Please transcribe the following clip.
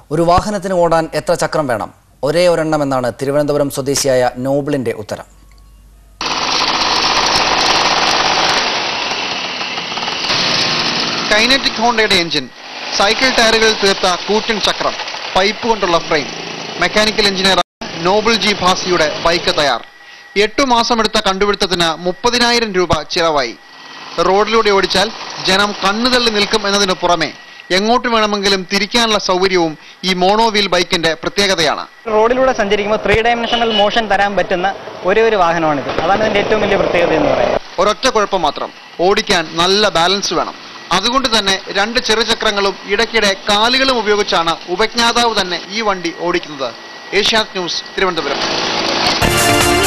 ഒരു വാഹനത്തിന് ഓടാൻ എത്ര ചക്രം വേണം ഒരേ ഒരെണ്ണം എന്നാണ് തിരുവനന്തപുരം സ്വദേശിയായ നോബിളിന്റെ ഉത്തരം കൈനറ്റിക് ഹോണ്ടയുടെ എഞ്ചിൻ സൈക്കിൾ ടയറുകളിൽ തീർത്ത കൂറ്റൻ ചക്രം പൈപ്പ് കൊണ്ടുള്ള frame mechanical engineer Noble G ഭാസിയുടെ ബൈക്ക് തയ്യാർ എട്ടു മാസമെടുത്ത കണ്ടുപിടുത്തത്തിന് മുപ്പതിനായിരം രൂപ ചിലവായി റോഡിലൂടെ ഓടിച്ചാൽ ജനം കണ്ണുതള്ളി നിൽക്കും എന്നതിനു പുറമെ എങ്ങോട്ട് വേണമെങ്കിലും തിരിക്കാനുള്ള സൗകര്യവും ഈ മോണോവീൽ ബൈക്കിന്റെ പ്രത്യേകതയാണ് റോഡിലൂടെ സഞ്ചരിക്കുമ്പോൾ ത്രീ ഡയമെൻഷണൽ മോഷൻ തരാൻ പറ്റുന്ന ഒരേ ഒരു വാഹനമാണിത് അതാണ് ഇതിന്റെ ഏറ്റവും വലിയ പ്രത്യേകത എന്ന് പറയുന്നത് ഒരൊറ്റ കുഴപ്പം മാത്രം ഓടിക്കാൻ നല്ല ബാലൻസ് വേണം അതുകൊണ്ട് തന്നെ രണ്ട് ചെറുചക്രങ്ങളും ഇടയ്ക്കിടെ കാലുകളും ഉപയോഗിച്ചാണ് ഉപജ്ഞാതാവ് തന്നെ ഈ വണ്ടി ഓടിക്കുന്നത് ഏഷ്യാനെറ്റ് ന്യൂസ് തിരുവനന്തപുരം